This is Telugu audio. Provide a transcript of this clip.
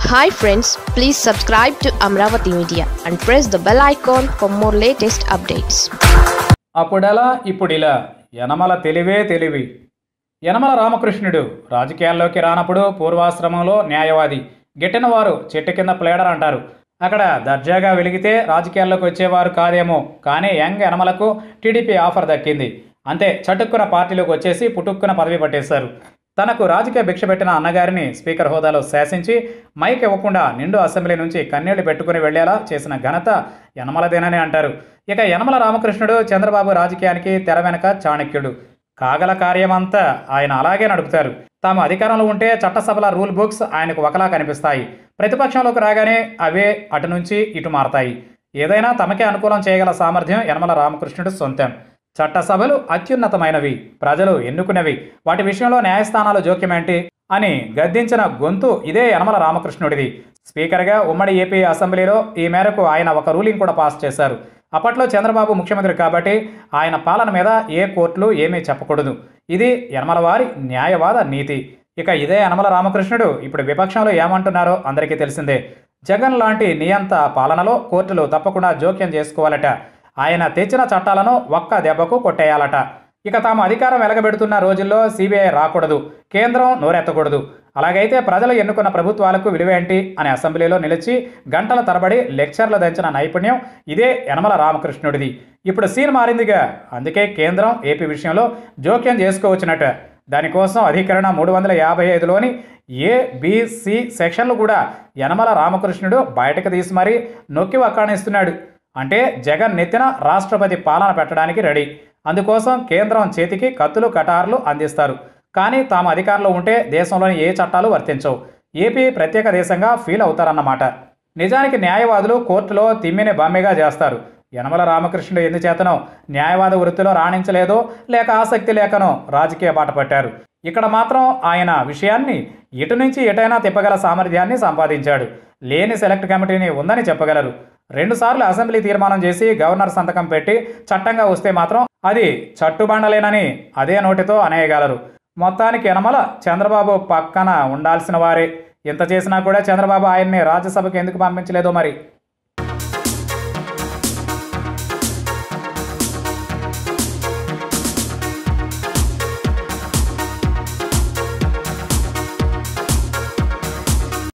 hi friends please subscribe to Amaravati media and press the bell icon for more latest updates అప్పుడలా ఇప్పుడిలా యనమల తెలివే తెలివి యనమల రామకృష్ణుడు రాజకీయాల్లోకి రానప్పుడు పూర్వాశ్రమంలో న్యాయవాది గిట్టిన వారు చెట్టు కింద ప్లేడర్ అంటారు అక్కడ దర్జాగా వెలిగితే రాజకీయాల్లోకి వచ్చేవారు కాదేమో కానీ యంగ్ యనమలకు టీడీపీ ఆఫర్ దక్కింది అంతే చటుక్కున పార్టీలోకి వచ్చేసి పుటుక్కున పదవి పట్టేశారు తనకు రాజకీయ భిక్ష పెట్టిన అన్నగారిని స్పీకర్ హోదాలో శాసించి మైక్ ఇవ్వకుండా నిండు అసెంబ్లీ నుంచి కన్నీళ్లు పెట్టుకుని వెళ్లేలా చేసిన ఘనత యనమలదేనని అంటారు ఇక యనమల రామకృష్ణుడు చంద్రబాబు రాజకీయానికి తెర వెనక చాణక్యుడు కాగల కార్యమంతా ఆయన అలాగే నడుపుతారు తాము అధికారంలో ఉంటే చట్టసభల రూల్ బుక్స్ ఆయనకు ఒకలా కనిపిస్తాయి ప్రతిపక్షంలోకి రాగానే అవే అటు నుంచి ఇటు మారతాయి ఏదైనా తమకే అనుకూలం చేయగల సామర్థ్యం యనమల రామకృష్ణుడు సొంతం చట్టసభలు అత్యున్నతమైనవి ప్రజలు ఎన్నుకున్నవి వాటి విషయంలో న్యాయస్థానాలు జోక్యమేంటి అని గద్దించిన గొంతు ఇదే యనమల రామకృష్ణుడిది స్పీకర్గా ఉమ్మడి ఏపీ అసెంబ్లీలో ఈ మేరకు ఆయన ఒక రూలింగ్ కూడా పాస్ చేశారు అప్పట్లో చంద్రబాబు ముఖ్యమంత్రి కాబట్టి ఆయన పాలన మీద ఏ కోర్టులు ఏమీ చెప్పకూడదు ఇది యనమల వారి న్యాయవాద నీతి ఇక ఇదే యనమల రామకృష్ణుడు ఇప్పుడు విపక్షంలో ఏమంటున్నారో అందరికీ తెలిసిందే జగన్ లాంటి నియంత పాలనలో కోర్టులు తప్పకుండా జోక్యం చేసుకోవాలట ఆయన తెచ్చిన చట్టాలను ఒక్క దెబ్బకు కొట్టేయాలట ఇక తాము అధికారం వెలగబెడుతున్న రోజుల్లో సిబిఐ రాకూడదు కేంద్రం నోరెత్తకూడదు అలాగైతే ప్రజలు ఎన్నుకున్న ప్రభుత్వాలకు విలువేంటి అని అసెంబ్లీలో నిలిచి గంటల తరబడి లెక్చర్లు దంచిన నైపుణ్యం ఇదే యనమల రామకృష్ణుడిది ఇప్పుడు సీన్ మారిందిగా అందుకే కేంద్రం ఏపీ విషయంలో జోక్యం చేసుకోవచ్చునట దానికోసం అధికరణ మూడు వందల యాభై ఐదులోని ఏ బిసి సెక్షన్లు కూడా యనమల రామకృష్ణుడు బయటకు తీసి మరీ నొక్కి వక్కాణిస్తున్నాడు అంటే జగన్ నెత్తిన రాష్ట్రపతి పాలన పెట్టడానికి రెడీ అందుకోసం కేంద్రం చేతికి కత్తులు కటార్లు అందిస్తారు కానీ తాము అధికారంలో ఉంటే దేశంలోని ఏ చట్టాలు వర్తించవు ఏపీ ప్రత్యేక దేశంగా ఫీల్ అవుతారన్నమాట నిజానికి న్యాయవాదులు కోర్టులో తిమ్మిని బమ్మిగా చేస్తారు యనమల రామకృష్ణుడు ఎందుచేతనో న్యాయవాద వృత్తిలో రాణించలేదో లేక ఆసక్తి లేకనో రాజకీయ బాట పట్టారు ఇక్కడ మాత్రం ఆయన విషయాన్ని ఇటు నుంచి ఎటైనా తిప్పగల సామర్థ్యాన్ని సంపాదించాడు లేని సెలెక్ట్ కమిటీని ఉందని చెప్పగలరు రెండుసార్లు అసెంబ్లీ తీర్మానం చేసి గవర్నర్ సంతకం పెట్టి చట్టంగా వస్తే మాత్రం అది చట్టుబండలేనని అదే నోటితో అనేయగలరు మొత్తానికి యనమల చంద్రబాబు పక్కన ఉండాల్సిన వారే ఇంత చేసినా కూడా చంద్రబాబు ఆయన్ని రాజ్యసభకు ఎందుకు పంపించలేదో మరి